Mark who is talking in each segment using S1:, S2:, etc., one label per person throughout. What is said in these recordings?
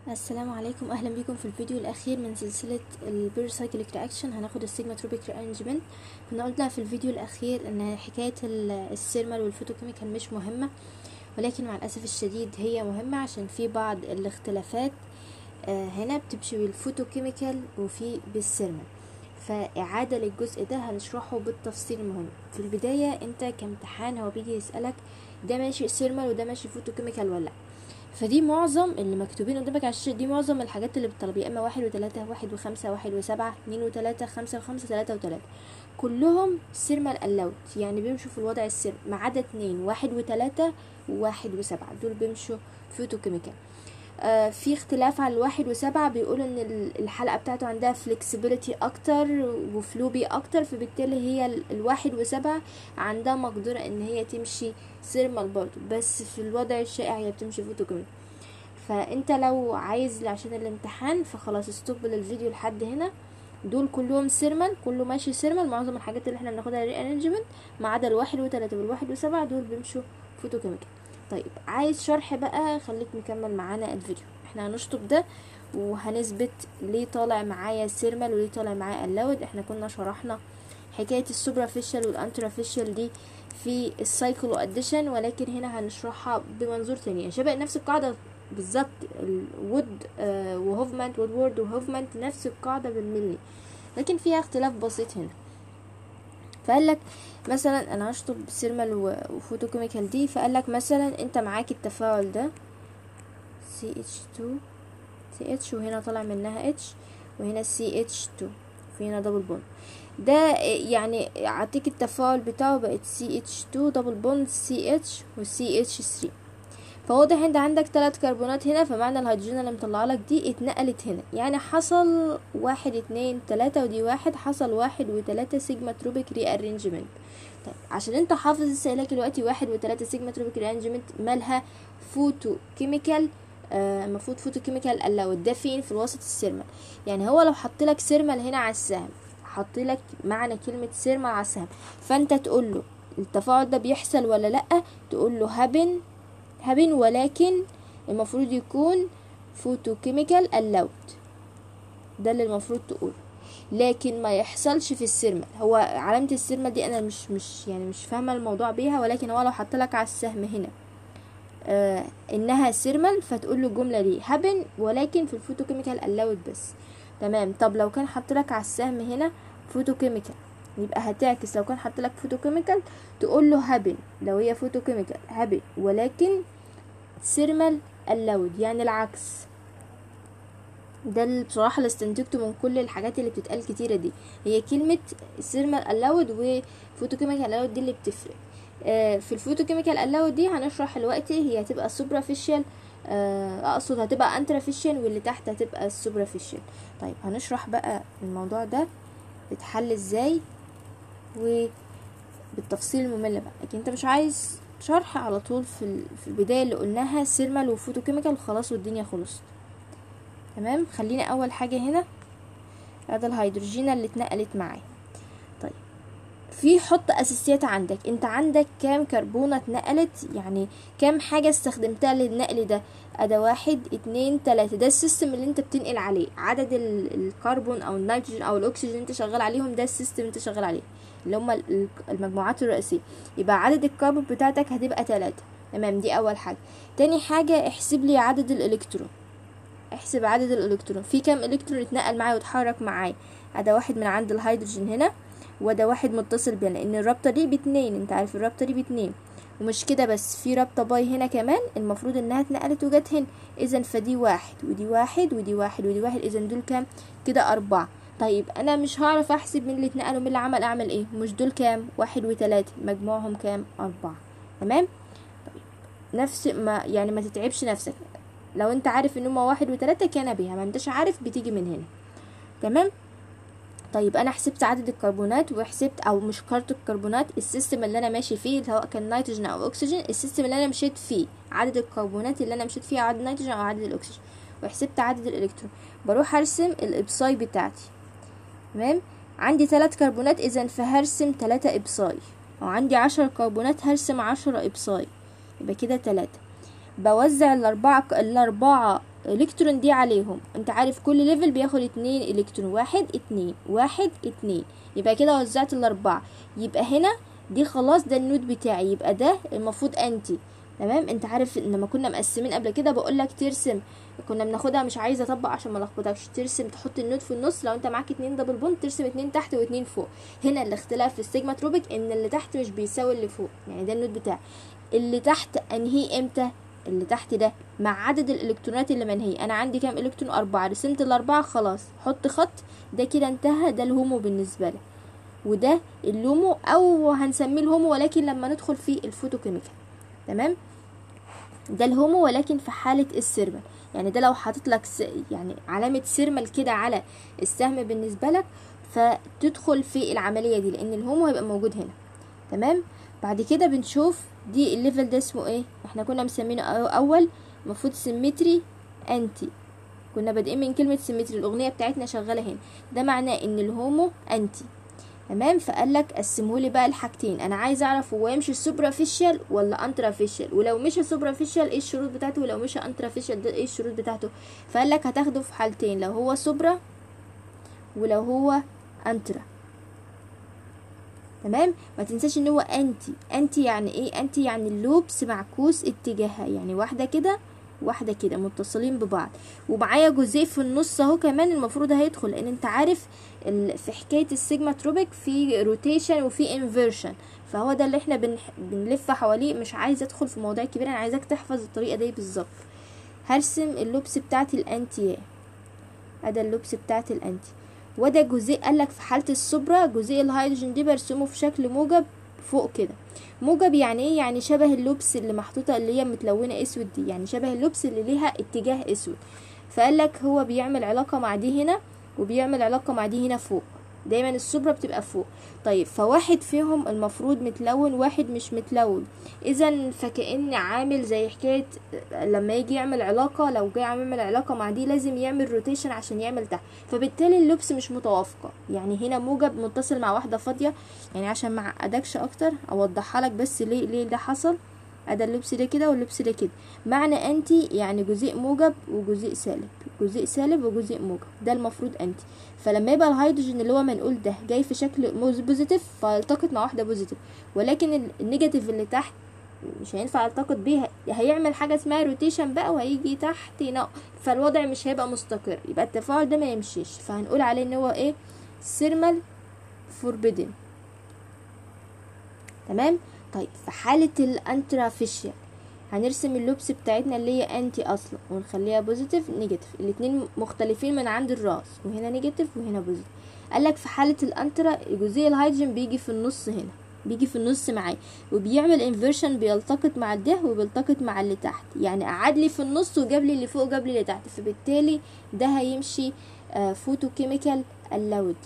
S1: السلام عليكم اهلا بكم في الفيديو الاخير من سلسله البيرسايكليك رياكشن هناخد السيجما تروبيك ريارنجمنت كنا قلنا في الفيديو الاخير ان حكايه السيرمال والفوتوكيميكال مش مهمه ولكن مع الاسف الشديد هي مهمه عشان في بعض الاختلافات هنا بتمشي بالفوتوكيميكال وفي بالسيرمال فإعادة للجزء ده هنشرحه بالتفصيل المهم في البداية انت كامتحان هو بيجي يسألك ده ماشي سيرمال وده ماشي فوتوكيميكال ولا لأ فدي معظم اللي مكتوبين قدامك على الشاشة دي معظم الحاجات اللي بالطلب يا اما واحد وتلاتة واحد وخمسة واحد وسبعة اتنين وتلاتة خمسة وخمسة تلاتة وتلاتة كلهم سيرمال الاوت يعني بيمشوا في الوضع السير ما عدا اتنين واحد وتلاتة وواحد وسبعة دول بيمشوا فوتوكيميكال آه في اختلاف على الواحد وسبعة بيقول ان الحلقة بتاعته عندها فلكسبيليتي اكتر وفلوبي اكتر فبالتالي هي الواحد وسبعة عندها مقدرة ان هي تمشي سيرمال برضه بس في الوضع الشائع هي بتمشي فوتوكيميكال فانت لو عايز عشان الامتحان فخلاص ستوب للفيديو لحد هنا دول كلهم سيرمال كله ماشي سيرمال معظم الحاجات اللي احنا بناخدها ري ارينجمنت ما عدا الواحد وتلاتة والواحد وسبعة دول بيمشوا فوتوكيميكال طيب عايز شرح بقى خليك مكمل معانا الفيديو احنا هنشطب ده وهنثبت ليه طالع معايا سيرمال وليه طالع معايا اللاود احنا كنا شرحنا حكاية السوبرافيشال والانترافيشال دي في السايكلو اديشن ولكن هنا هنشرحها بمنظور تاني يعني شبه نفس القاعدة بالظبط الوود آه وهوفمانت وودورد وهوفمانت نفس القاعدة بالملي لكن فيها اختلاف بسيط هنا فقال لك مثلا انا هشطب سيرمال وفوتوكيميكال دي فقال لك مثلا انت معاك التفاعل ده CH2 CH وهنا طالع منها H وهنا CH2 وهنا دبل بوند ده يعني اعطيك التفاعل بتاعه بقت CH2 دبل بوند CH و CH3 فواضح انت عندك ثلاث كربونات هنا فمعنى الهيدروجين اللي مطلعه لك دي اتنقلت هنا يعني حصل واحد اتنين تلاتة ودي واحد حصل واحد وتلاتة سيجما تروبيك ري ارينجمنت طيب عشان انت حافظ السيلاك دلوقتي واحد وتلاتة سيجما تروبيك ري ارينجمنت مالها فوتو كيميكال المفروض آه فوتو كيميكال الاود ده فين في الوسط السيرمال يعني هو لو حط لك سيرمال هنا على السهم حط لك معنى كلمة سيرمال على السهم فانت تقول له التفاعل ده بيحصل ولا لا تقول له هابن هابن ولكن المفروض يكون فوتوكيميكال الاود ده اللي المفروض تقوله لكن ما يحصلش في السيرمال هو علامة السيرمال دي انا مش مش يعني مش فاهمة الموضوع بيها ولكن هو لو حط لك على السهم هنا آه انها سيرمال فتقول له الجملة دي هابن ولكن في الفوتوكيميكال الاود بس تمام طب لو كان حط لك على السهم هنا فوتوكيميكال يبقى هتعكس لو كان حط لك فوتوكيميكال تقول له هابن لو هي فوتوكيميكال هابن ولكن سيرمال اللاود يعني العكس ده اللي بصراحة اللي استنتجته من كل الحاجات اللي بتتقال كتيرة دي هي كلمة سيرمال اللاود وفوتوكيميكال اللاود دي اللي بتفرق آه في الفوتوكيميكال اللاود دي هنشرح دلوقتي هي هتبقى سوبرافيشال آه اقصد هتبقى انترافيشال واللي تحت هتبقى السوبرافيشال طيب هنشرح بقى الموضوع ده بيتحل ازاي وبالتفصيل الممل بقى لكن انت مش عايز شرح على طول في في البدايه اللي قلناها سيرمال وفوتوكيميكال وخلاص والدنيا خلصت تمام خلينا اول حاجه هنا هذا الهيدروجين اللي اتنقلت معايا طيب في حط اساسيات عندك انت عندك كام كربونة اتنقلت يعني كام حاجة استخدمتها للنقل ده ادا واحد اتنين تلاتة ده السيستم اللي انت بتنقل عليه عدد الكربون او النيتروجين او الاكسجين اللي انت شغال عليهم ده السيستم اللي انت شغال عليه اللي هما المجموعات الرئيسية يبقى عدد الكربون بتاعتك هتبقى تلاتة تمام دي اول حاجة تاني حاجة احسب لي عدد الالكترون احسب عدد الالكترون في كام الكترون اتنقل معايا واتحرك معايا ادا واحد من عند الهيدروجين هنا وده واحد متصل بينا لان الرابطه دي باتنين انت عارف الرابطه دي باتنين ومش كده بس في رابطه باي هنا كمان المفروض انها اتنقلت وجت هنا اذا فدي واحد ودي واحد ودي واحد ودي واحد اذا دول كام كده اربعة طيب انا مش هعرف احسب مين اللي اتنقل ومين اللي عمل اعمل ايه مش دول كام واحد وتلاتة مجموعهم كام اربعة تمام طيب نفس ما يعني ما تتعبش نفسك لو انت عارف ان هما واحد وتلاتة كان بيها ما انتش عارف بتيجي من هنا تمام طيب انا حسبت عدد الكربونات وحسبت او مش كارت الكربونات السيستم اللي انا ماشي فيه سواء كان نيتروجين او اكسجين السيستم اللي انا مشيت فيه عدد الكربونات اللي انا مشيت فيه عدد النيتروجين او عدد الاكسجين وحسبت عدد الالكترون بروح ارسم الابصاي بتاعتي تمام عندي ثلاث كربونات اذا فهرسم ثلاثة ابصاي او عندي عشر كربونات هرسم عشرة ابصاي يبقى كده ثلاثة بوزع الاربعة الاربعة الكترون دي عليهم انت عارف كل ليفل بياخد اتنين الكترون واحد اتنين واحد اتنين يبقى كده وزعت الاربعة يبقى هنا دي خلاص ده النود بتاعي يبقى ده المفروض انتي تمام انت عارف ان لما كنا مقسمين قبل كده بقول لك ترسم كنا بناخدها مش عايزه اطبق عشان ما لخبطكش ترسم تحط النود في النص لو انت معاك اتنين دبل بوند ترسم اتنين تحت واتنين فوق هنا الاختلاف في السيجما تروبيك ان اللي تحت مش بيساوي اللي فوق يعني ده النود بتاعي اللي تحت انهي امتى اللي تحت ده مع عدد الالكترونات اللي منهي انا عندي كام الكترون اربعة رسمت الاربعة خلاص حط خط ده كده انتهى ده الهومو بالنسبة لي وده اللومو او هنسميه الهومو ولكن لما ندخل في الفوتوكيميكال تمام ده الهومو ولكن في حالة السيرمال يعني ده لو حاطط لك س... يعني علامة سيرمال كده على السهم بالنسبة لك فتدخل في العملية دي لان الهومو هيبقى موجود هنا تمام بعد كده بنشوف دي الليفل ده اسمه ايه احنا كنا مسمينه اول المفروض سيمتري انتي كنا بادئين من كلمة سيمتري الأغنية بتاعتنا شغالة هنا ده معناه إن الهومو أنتي تمام فقال لك قسمهولي بقى الحاجتين انا عايز اعرف هو يمشي سوبرافيشال ولا انترافيشال ولو مشى سوبرافيشال ايه الشروط بتاعته ولو مشى انترافيشال ده ايه الشروط بتاعته فقال لك هتاخده في حالتين لو هو سوبرا ولو هو انترا تمام ما تنساش ان هو انتي انتي يعني ايه انتي يعني اللوبس معكوس اتجاهها يعني واحده كده واحده كده متصلين ببعض ومعايا جزء في النص اهو كمان المفروض هيدخل لان انت عارف في حكايه السيجما تروبيك في روتيشن وفي انفيرشن فهو ده اللي احنا بنح... بنلف حواليه مش عايز ادخل في مواضيع كبيره انا عايزاك تحفظ الطريقه دي بالظبط هرسم اللوبس بتاعتي الانتي ادي اللوبس بتاعتي الانتي وده جزء قالك في حالة السوبرا جزء الهيدروجين دي برسمه في شكل موجب فوق كده موجب يعني ايه يعني شبه اللبس اللي محطوطة اللي هي متلونة اسود دي يعني شبه اللبس اللي ليها اتجاه اسود فقالك هو بيعمل علاقة مع دي هنا وبيعمل علاقة مع دي هنا فوق دايما السوبرا بتبقى فوق طيب فواحد فيهم المفروض متلون واحد مش متلون اذا فكأن عامل زي حكاية لما يجي يعمل علاقة لو جاي يعمل علاقة مع دي لازم يعمل روتيشن عشان يعمل تحت فبالتالي اللبس مش متوافقة يعني هنا موجب متصل مع واحدة فاضية يعني عشان ما اعقدكش اكتر اوضحها لك بس ليه ليه ده حصل ادي اللبس ده كده واللبس ده كده معنى انتي يعني جزيء موجب وجزيء سالب جزيء سالب وجزيء موجب ده المفروض انتي فلما يبقى الهيدروجين اللي هو منقول ده جاي في شكل بوزيتيف فيلتقط مع واحده بوزيتيف ولكن النيجاتيف اللي تحت مش هينفع يلتقط بيها هيعمل حاجه اسمها روتيشن بقى وهيجي تحت ينق فالوضع مش هيبقى مستقر يبقى التفاعل ده ما يمشيش فهنقول عليه ان هو ايه سيرمال فوربيدن تمام طيب في حالة الانترافيشيال هنرسم اللوبس بتاعتنا اللي هي انتي اصلا ونخليها بوزيتيف نيجاتيف الاتنين مختلفين من عند الراس وهنا نيجاتيف وهنا بوزيتيف قالك في حالة الانترا جزيء الهيدروجين بيجي في النص هنا بيجي في النص معاه وبيعمل انفيرشن بيلتقط مع ده وبيلتقط مع اللي تحت يعني قعد لي في النص وجاب لي اللي فوق وجاب لي اللي تحت فبالتالي ده هيمشي آه فوتوكيميكال اللود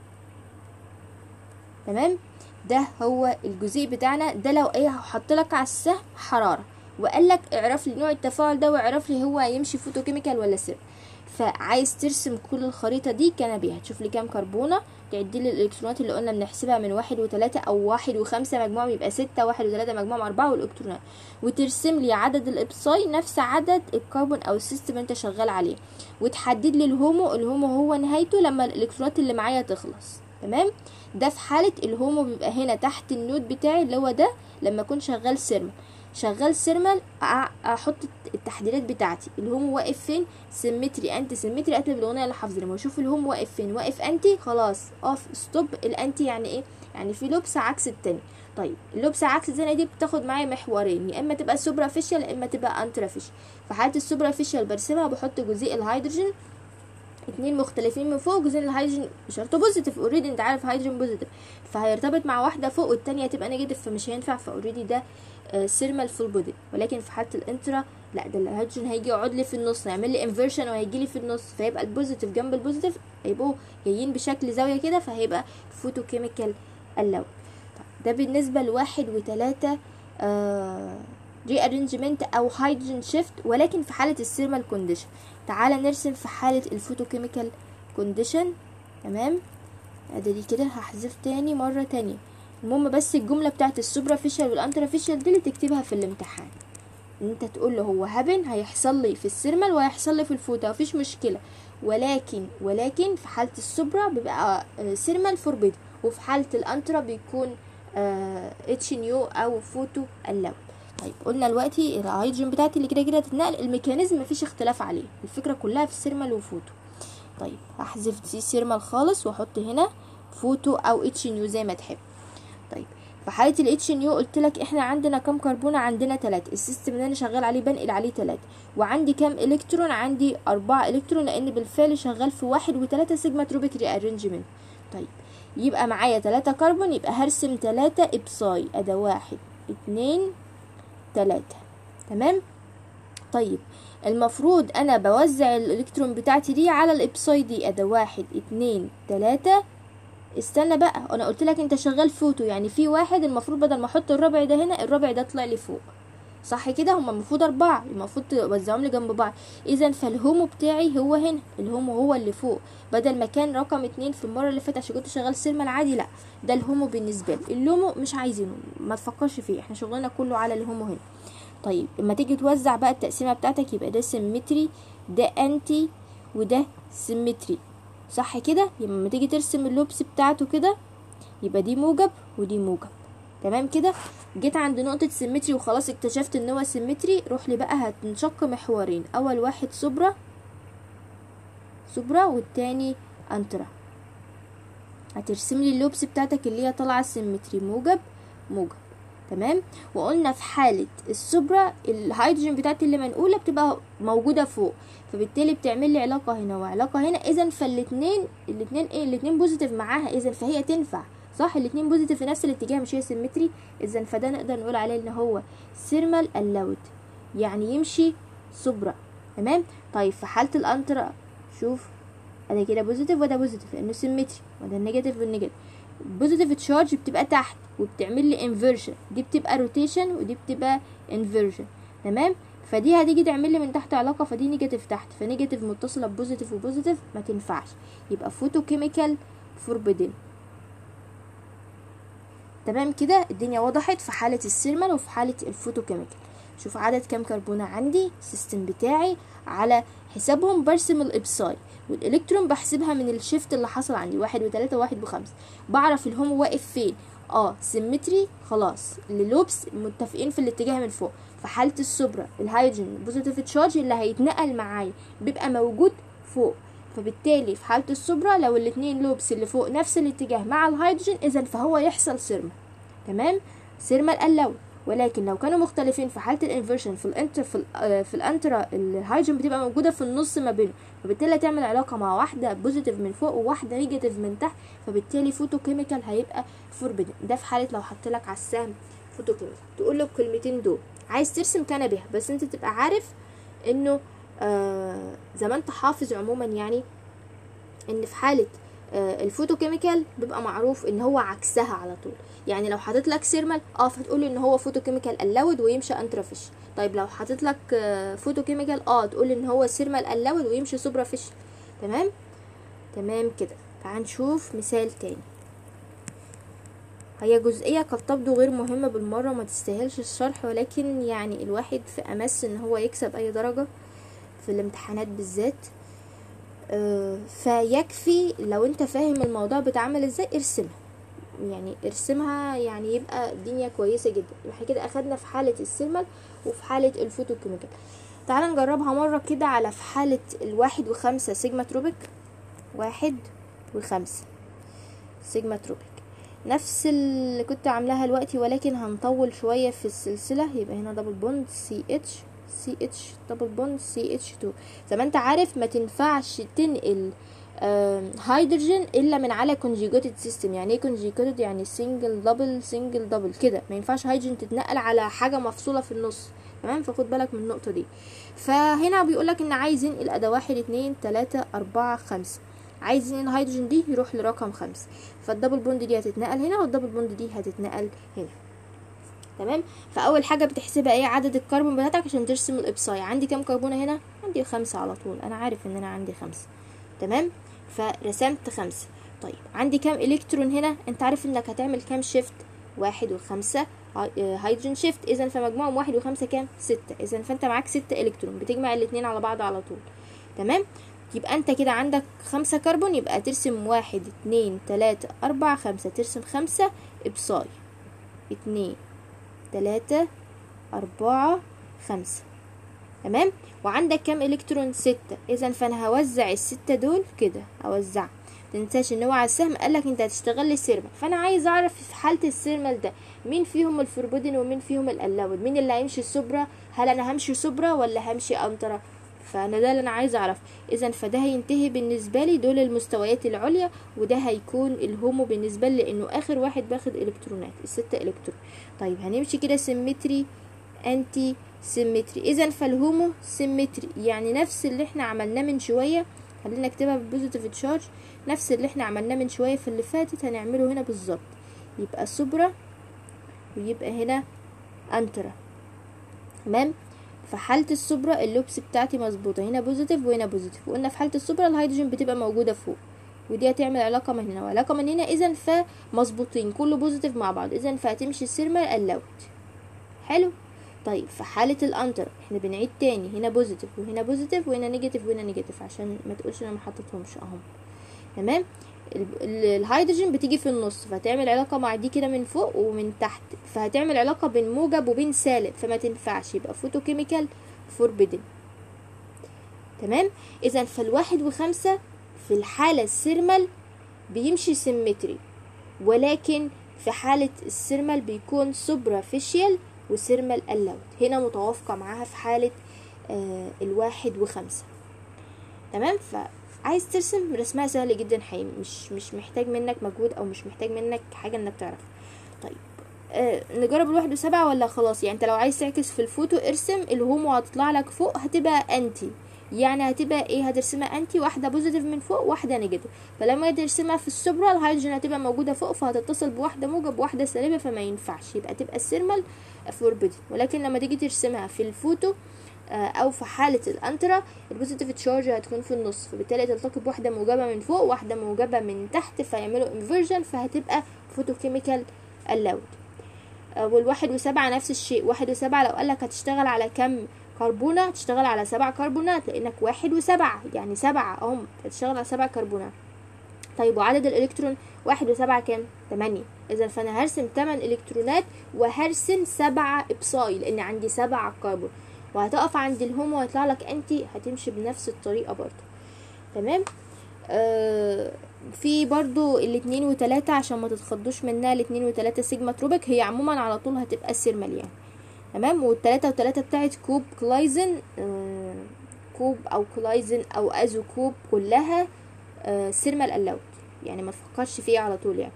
S1: تمام ده هو الجزيء بتاعنا ده لو ايه هحط لك على السهم حراره وقال لك اعرف لي نوع التفاعل ده واعرف لي هو هيمشي فوتوكيميكال ولا سر فعايز ترسم كل الخريطه دي كان بيها تشوف لي كام كربونه تعد لي الالكترونات اللي قلنا بنحسبها من واحد وتلاتة او واحد وخمسة مجموعهم يبقى ستة واحد وتلاتة مجموعهم اربعة والالكترونات وترسم لي عدد الابصاي نفس عدد الكربون او السيستم اللي انت شغال عليه وتحدد لي الهومو الهومو هو نهايته لما الالكترونات اللي معايا تخلص تمام ده في حالة الهومو بيبقى هنا تحت النود بتاعي اللي هو ده لما اكون شغال سيرمال شغال سيرمال احط التحديدات بتاعتي الهوم واقف فين سيمتري انتي سيمتري اكتب الاغنيه اللي حافظه لما اشوف الهوم واقف فين واقف انتي خلاص اوف ستوب الانتي يعني ايه يعني في لبس عكس التاني طيب اللبس عكس الزنقه دي بتاخد معايا محورين يا اما تبقى سوبرافيشال يا اما تبقى انترافيشال في حاله السوبرافيشال برسمها بحط جزيء الهيدروجين اتنين مختلفين من فوق جزء الهيدروجين شرطه بوزيتيف اوريدي انت عارف هيدروجين بوزيتيف فهيرتبط مع واحده فوق والتانية تبقى نيجاتيف فمش هينفع فاوريدي ده سيرمال فول بودي ولكن في حاله الانترا لا ده الهيدروجين هيجي يقعد لي في النص يعمل لي انفيرشن وهيجي لي في النص فيبقى البوزيتيف جنب البوزيتيف هيبقوا جايين بشكل زاويه كده فهيبقى فوتوكيميكال اللون ده بالنسبه لواحد وتلاتة آه ري ارينجمنت او هيدروجين شيفت ولكن في حاله السيرمال كونديشن تعالى نرسم في حاله الفوتوكيميكال كونديشن تمام ادي دي كده هحذف تاني مره تانية المهم بس الجمله بتاعت السوبرافيشال والانترافيشال دي اللي تكتبها في الامتحان ان انت تقول له هو هابن هيحصل لي في السيرمال وهيحصل لي في الفوتا مفيش مشكله ولكن ولكن في حاله السوبرا بيبقى سيرمال فوربيد وفي حاله الانترا بيكون اتش نيو او فوتو اللاود طيب قلنا دلوقتي الهيدروجين بتاعتي اللي كده كده هتتنقل الميكانيزم مفيش اختلاف عليه الفكره كلها في السيرمال وفوتو طيب هحذف دي سيرمال خالص واحط هنا فوتو او اتش نيو زي ما تحب طيب في حاله الاتش نيو قلت لك احنا عندنا كام كربونه عندنا تلاتة السيستم اللي انا شغال عليه بنقل عليه تلاتة وعندي كام الكترون عندي أربعة الكترون لان بالفعل شغال في واحد وتلاتة سيجما تروبيك ري ارينجمنت طيب يبقى معايا تلاتة كربون يبقى هرسم تلاتة ابساي ادا واحد اتنين تلاتة تمام طيب المفروض انا بوزع الالكترون بتاعتي دي على الابساي دي ادا واحد اتنين تلاتة استنى بقى انا قلت لك انت شغال فوتو يعني في واحد المفروض بدل ما احط الربع ده هنا الربع ده طلع لي فوق صح كده هما المفروض اربعة المفروض توزعهم لي جنب بعض اذا فالهومو بتاعي هو هنا الهومو هو اللي فوق بدل ما كان رقم اتنين في المرة اللي فاتت عشان كنت شغال سيرما العادي لا ده الهومو بالنسبة لي اللومو مش عايزينه ما تفكرش فيه احنا شغلنا كله على الهومو هنا طيب لما تيجي توزع بقى التقسيمة بتاعتك يبقى ده سيمتري ده انتي وده سيمتري صح كده يبقى لما تيجي ترسم اللوبس بتاعته كده يبقى دي موجب ودي موجب تمام كده جيت عند نقطة سيمتري وخلاص اكتشفت ان هو سيمتري روح لي بقى هتنشق محورين اول واحد سوبرا سوبرا والتاني انترا هترسم لي اللوبس بتاعتك اللي هي طالعة سيمتري موجب موجب تمام وقلنا في حالة السوبرا الهيدروجين بتاعتي اللي منقولة بتبقى موجودة فوق فبالتالي بتعمل لي علاقة هنا وعلاقة هنا اذا فالاتنين الاتنين ايه الاتنين بوزيتيف معاها اذا فهي تنفع صح الاتنين بوزيتيف في نفس الاتجاه مش هي سيمتري اذا فده نقدر نقول عليه ان هو سيرمال اللاود يعني يمشي سوبرا تمام طيب في حالة الانترا شوف انا كده بوزيتيف وده بوزيتيف لانه سيمتري وده النيجاتيف والنيجاتيف بوزيتيف تشارج بتبقى تحت وبتعمل لي انفيرجن دي بتبقى روتيشن ودي بتبقى انفيرجن تمام فدي هتيجي تعمل لي من تحت علاقه فدي نيجاتيف تحت فنيجاتيف متصله ببوزيتيف وبوزيتيف ما تنفعش يبقى فوتو كيميكال فوربيدن تمام كده الدنيا وضحت في حاله السيرمال وفي حاله الفوتو كيميكال شوف عدد كام كربونه عندي السيستم بتاعي على حسابهم برسم الابساي والالكترون بحسبها من الشيفت اللي حصل عندي واحد وتلاتة واحد بخمسة بعرف الهومو واقف فين اه سيمتري خلاص اللوبس متفقين في الاتجاه من فوق في حالة السوبرا الهيدروجين بوزيتيف تشارج اللي هيتنقل معايا بيبقى موجود فوق فبالتالي في حالة السوبرا لو الاتنين لوبس اللي فوق نفس الاتجاه مع الهيدروجين اذا فهو يحصل سيرما تمام سيرما الألوي ولكن لو كانوا مختلفين في حاله الانفرشن في الانتر في, ال في الانترا الهيدروجين بتبقى موجوده في النص ما بينهم فبالتالي تعمل علاقه مع واحده بوزيتيف من فوق وواحده نيجاتيف من تحت فبالتالي فوتو كيميكال هيبقى فوربيدن ده في حاله لو حط لك على السهم فوتو كيميكال تقول له الكلمتين دول عايز ترسم كان بها بس انت تبقى عارف انه آه زي ما انت حافظ عموما يعني ان في حاله آه الفوتوكيميكال بيبقى معروف ان هو عكسها على طول يعني لو حاطط لك سيرمال اه فتقول ان هو فوتوكيميكال اللاود ويمشي انترافيش طيب لو حاطط لك آه فوتوكيميكال اه تقول ان هو سيرمال اللاود ويمشي سوبرا فيش تمام تمام كده تعال نشوف مثال تاني هي جزئية قد تبدو غير مهمة بالمرة وما تستاهلش الشرح ولكن يعني الواحد في أمس ان هو يكسب أي درجة في الامتحانات بالذات آه فيكفي لو انت فاهم الموضوع بيتعمل ازاي ارسمها يعني ارسمها يعني يبقى الدنيا كويسة جدا احنا كده اخدنا في حالة السيرمال وفي حالة الفوتوكيميكال تعال نجربها مرة كده على في حالة الواحد وخمسة سيجما تروبيك واحد وخمسة سيجما تروبيك نفس اللي كنت عاملاها دلوقتي ولكن هنطول شوية في السلسلة يبقى هنا دبل بوند سي اتش سي اتش دبل بوند سي اتش 2 زي ما انت عارف ما تنفعش تنقل هيدروجين الا من على كونجيجوتد سيستم يعني ايه كونجيجوتد يعني سنجل دبل سنجل دبل كده ما ينفعش هيدروجين تتنقل على حاجه مفصوله في النص تمام فخد بالك من النقطه دي فهنا بيقولك ان عايز ينقل اداه واحد اتنين تلاته اربعه خمسه عايز ينقل الهيدروجين دي يروح لرقم خمسة فالدبل بوند دي هتتنقل هنا والدبل بوند دي هتتنقل هنا تمام فاول حاجه بتحسبها ايه عدد الكربون بتاعتك عشان ترسم الابصاي عندي كام كربونه هنا عندي خمسة على طول انا عارف ان انا عندي خمسة تمام فرسمت خمسة طيب عندي كام الكترون هنا انت عارف انك هتعمل كام شيفت واحد وخمسة هيدروجين شيفت اذا فمجموعهم واحد وخمسة كام ستة اذا فانت معاك ستة الكترون بتجمع الاتنين على بعض على طول تمام يبقى انت كده عندك خمسة كربون يبقى ترسم واحد اتنين تلاتة اربعة خمسة ترسم خمسة ابصاي اتنين تلاتة اربعة خمسة تمام وعندك كام الكترون ستة اذا فانا هوزع الستة دول كده اوزع تنساش ان هو على السهم قالك انت هتشتغل لي سيرمال فانا عايز اعرف في حاله السيرمال ده مين فيهم الفوربودن ومين فيهم الالاود مين اللي هيمشي سوبرا هل انا همشي سوبرا ولا همشي انترا فانا ده اللي انا عايز اعرف اذا فده هينتهي بالنسبه لي دول المستويات العليا وده هيكون الهومو بالنسبه لي لانه اخر واحد باخد الكترونات الستة الكترون طيب هنمشي كده سيمتري انتي سيمتري اذا فالهومو سيمتري يعني نفس اللي احنا عملناه من شويه خلينا نكتبها بالبوزيتيف تشارج نفس اللي احنا عملناه من شويه في اللي فاتت هنعمله هنا بالظبط يبقى سوبرا ويبقى هنا انترا تمام في حالة السوبرا اللوبس بتاعتي مظبوطة هنا بوزيتيف وهنا بوزيتيف وقلنا في حالة السوبرا الهيدروجين بتبقى موجودة فوق ودي هتعمل علاقة من هنا وعلاقة من هنا اذا فمظبوطين كله بوزيتيف مع بعض اذا فهتمشي السيرمال اللاوت حلو طيب في حالة الانتر احنا بنعيد تاني هنا بوزيتيف وهنا بوزيتيف وهنا نيجاتيف وهنا نيجاتيف عشان ما تقولش انا ما حطيتهمش اهم تمام الهيدروجين بتيجي في النص فهتعمل علاقة مع دي كده من فوق ومن تحت فهتعمل علاقة بين موجب وبين سالب فما تنفعش يبقى فوتوكيميكال فوربيدن تمام اذا فالواحد وخمسة في الحالة السيرمال بيمشي سيمتري ولكن في حالة السيرمال بيكون سوبرافيشيال وسيرمال اللاوت هنا متوافقة معاها في حالة آه الواحد وخمسة تمام فعايز ترسم رسمها سهل جدا حقيقي مش مش محتاج منك مجهود او مش محتاج منك حاجة انك تعرف طيب آه نجرب الواحد وسبعة ولا خلاص يعني انت لو عايز تعكس في الفوتو ارسم الهومو هتطلع لك فوق هتبقى انتي يعني هتبقى ايه هترسمها انتي واحده بوزيتيف من فوق واحده نيجاتيف فلما ترسمها في السوبرا الهيدروجين هتبقى موجوده فوق فهتتصل بواحده موجب وواحده سالبه فما ينفعش يبقى تبقى السيرمال فوربيدن ولكن لما تيجي ترسمها في الفوتو او في حاله الانترا البوزيتيف تشارج هتكون في النص فبالتالي تلتقي بواحده موجبه من فوق واحده موجبه من تحت فيعملوا انفرجن فهتبقى فوتوكيميكال اللاود والواحد وسبعة نفس الشيء واحد وسبعة لو قالك هتشتغل على كم كربونة هتشتغل على سبع كربونات لانك واحد وسبعة يعني سبعة اهم هتشتغل على سبع كربونات طيب وعدد الالكترون واحد وسبعة كام تمانية اذا فانا هرسم تمن الكترونات وهرسم سبعة ابصاي لان عندي سبعة كربون وهتقف عند الهومو وهيطلع لك انتي هتمشي بنفس الطريقة برضو تمام آه في برضو الاتنين وتلاتة عشان ما تتخضوش منها الاتنين وتلاتة سيجما تروبيك هي عموما على طول هتبقى سيرمال يعني تمام والتلاتة وتلاتة بتاعت كوب كلايزن آه كوب او كلايزن او ازو كوب كلها آه سيرمال الاوت يعني ما تفكرش فيها على طول يعني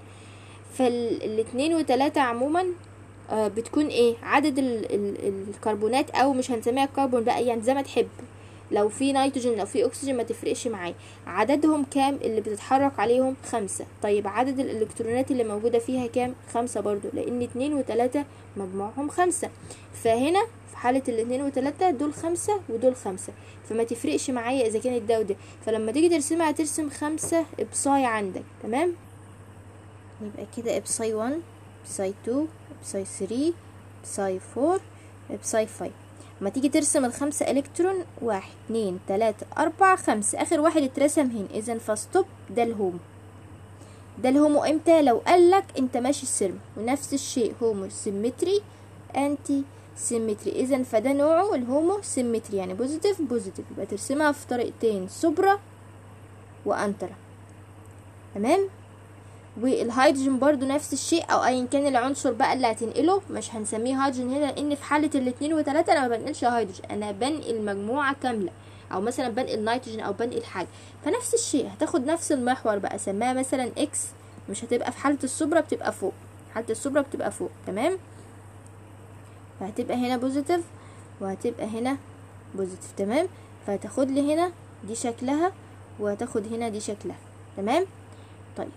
S1: فالاتنين وتلاتة عموما آه بتكون ايه عدد ال ال الكربونات او مش هنسميها كربون بقى يعني زي ما تحب لو في نيتروجين لو في اكسجين ما تفرقش معايا عددهم كام اللي بتتحرك عليهم خمسة طيب عدد الالكترونات اللي موجودة فيها كام خمسة برضو لان اتنين وتلاتة مجموعهم خمسة فهنا في حالة الاتنين وتلاتة دول خمسة ودول خمسة فما تفرقش معايا اذا كانت ده وده فلما تيجي ترسمها هترسم خمسة ابصاي عندك تمام يبقى كده ابصاي 1 ابصاي 2 ابصاي 3 ابصاي 4 ابصاي 5 لما تيجي ترسم الخمسة الكترون واحد اتنين تلاتة اربعة خمسة اخر واحد اترسم هنا اذا فستوب ده الهومو ده الهومو امتى لو قالك انت ماشي السيرم ونفس الشيء هومو سيمتري انتي سيمتري اذا فده نوعه الهومو سيمتري يعني بوزيتيف بوزيتيف يبقى ترسمها في طريقتين سوبرا وانترا تمام والهيدروجين برضو نفس الشيء او ايا كان العنصر بقى اللي هتنقله مش هنسميه هيدروجين هنا لان في حاله الاتنين وتلاتة انا ما بنقلش هيدروجين انا بنقل مجموعه كامله او مثلا بنقل نيتروجين او بنقل حاجه فنفس الشيء هتاخد نفس المحور بقى سماها مثلا اكس مش هتبقى في حاله السوبرا بتبقى فوق حاله السوبرا بتبقى فوق تمام فهتبقى هنا بوزيتيف وهتبقى هنا بوزيتيف تمام فهتاخد لي هنا دي شكلها وهتاخد هنا دي شكلها تمام طيب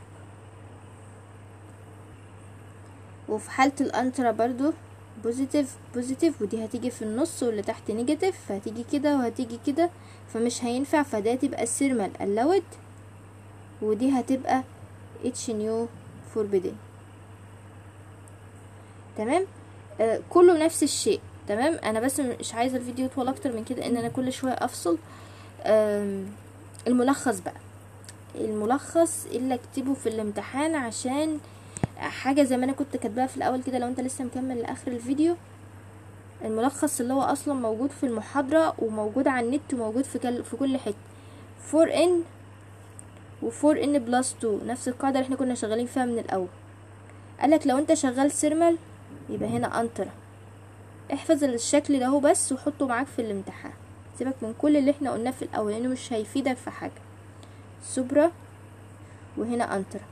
S1: وفي حالة الانترا برضو بوزيتيف بوزيتيف ودي هتيجي في النص واللي تحت نيجاتيف فهتيجي كده وهتيجي كده فمش هينفع فده تبقى السيرمال اللود ودي هتبقى اتش نيو فوربيدن تمام آه كله نفس الشيء تمام انا بس مش عايزه الفيديو يطول اكتر من كده ان انا كل شويه افصل آم، الملخص بقى الملخص اللي اكتبه في الامتحان عشان حاجه زي ما انا كنت كاتباها في الاول كده لو انت لسه مكمل لاخر الفيديو الملخص اللي هو اصلا موجود في المحاضره وموجود على النت وموجود في كل في كل حته 4 ان و4 ان بلس 2 نفس القاعده اللي احنا كنا شغالين فيها من الاول قالك لو انت شغال سيرمال يبقى هنا انترا احفظ الشكل ده هو بس وحطه معاك في الامتحان سيبك من كل اللي احنا قلناه في الاول لانه مش هيفيدك في حاجه سوبرا وهنا انترا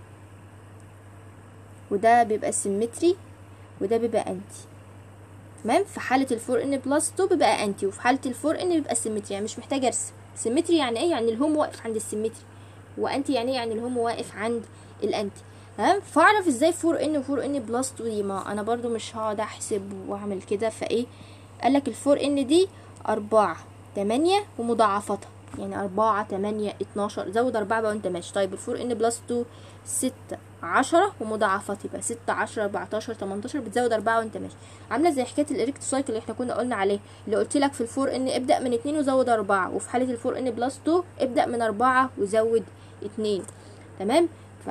S1: وده بيبقى سيمتري وده بيبقى انتي تمام في حالة الفور ان بلس 2 بيبقى انتي وفي حالة الفور ان بيبقى سيمتري يعني مش محتاجة ارسم سيمتري يعني ايه يعني الهوم واقف عند السيمتري وانتي يعني ايه يعني الهوم واقف عند الانتي تمام فاعرف ازاي 4 ان و 4 ان بلس 2 دي ما انا برضو مش هقعد احسب واعمل كده فايه قالك ال 4 ان دي أربعة تمانية ومضاعفتها يعني أربعة تمانية اتناشر زود أربعة بقى وانت ماشي طيب الفور ان بلس تو ستة عشرة ومضاعفات يبقى ستة عشرة أربعتاشر تمنتاشر بتزود أربعة وانت ماشي عاملة زي حكاية الإريكت سايكل اللي احنا كنا قلنا عليه اللي قلت لك في الفور ان ابدأ من اتنين وزود أربعة وفي حالة الفور ان بلس تو ابدأ من أربعة وزود اتنين تمام ف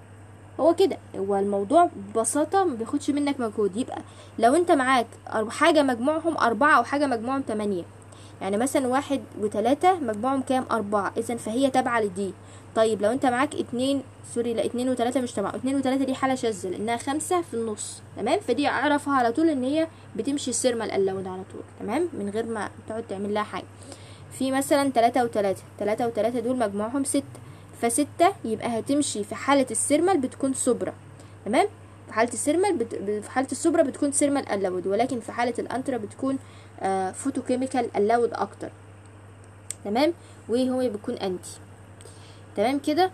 S1: هو كده هو الموضوع ببساطة ما بياخدش منك مجهود يبقى لو انت معاك أر- حاجة مجموعهم أربعة أو حاجة مجموعهم تمانية يعني مثلا واحد وتلاتة مجموعهم كام أربعة إذا فهي تابعة لدي طيب لو انت معاك اتنين سوري لا اتنين وتلاتة مش تبع اتنين وتلاتة دي حالة شاذة لأنها خمسة في النص تمام فدي اعرفها على طول ان هي بتمشي السيرما الألود على طول تمام من غير ما تقعد تعمل لها حاجة في مثلا تلاتة وتلاتة تلاتة وتلاتة دول مجموعهم ستة فستة يبقى هتمشي في حالة السيرمال بتكون سوبرا تمام في حالة السيرمال بت... في حالة السوبرا بتكون سيرمال ألاود ولكن في حالة الأنترا بتكون آه فوتوكيميكال ألاود أكتر تمام وهو بيكون أنتي تمام كده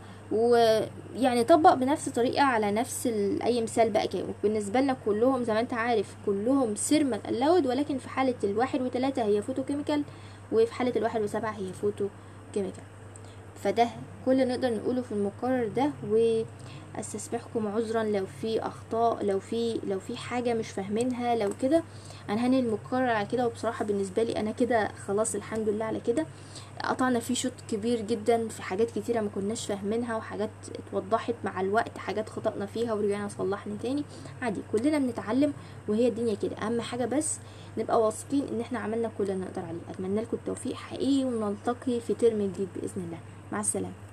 S1: ويعني طبق بنفس الطريقة على نفس ال... أي مثال بقى كده بالنسبة لنا كلهم زي ما انت عارف كلهم سيرمال ألاود ولكن في حالة الواحد وتلاتة هي فوتوكيميكال وفي حالة الواحد وسبعة هي فوتوكيميكال فده كل اللي نقدر نقوله في المقرر ده واستسمحكم عذرا لو في اخطاء لو في لو في حاجه مش فاهمينها لو كده انا هنهي المقرر على كده وبصراحه بالنسبه لي انا كده خلاص الحمد لله على كده قطعنا فيه شوط كبير جدا في حاجات كتيره ما كناش فاهمينها وحاجات اتوضحت مع الوقت حاجات خطأنا فيها ورجعنا صلحنا تاني عادي كلنا بنتعلم وهي الدنيا كده اهم حاجه بس نبقى واثقين ان احنا عملنا كل اللي نقدر عليه اتمنى لكم التوفيق حقيقي ونلتقي في ترم جديد باذن الله مع السلامه